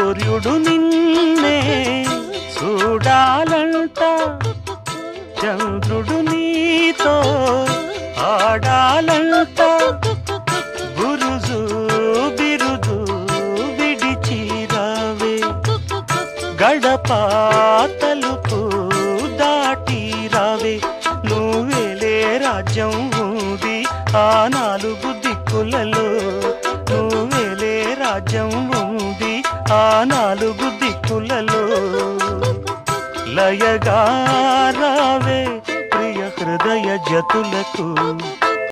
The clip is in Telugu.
సూర్యుడు నిన్నే చూడాలంట చంద్రుడు నీతో ఆడాలంట బురుజు బిరుదు విడిచిరావే గడప తలుపు దాటి రావే నువ్వేలే రాజ్యం ఉంది ఆ నాలుగు దిక్కులలో నువ్వేలే రాజ్యం ఉంది ఆ నాలుగు దిక్కులలో లయగా రావే ప్రియ హృదయ జతులకు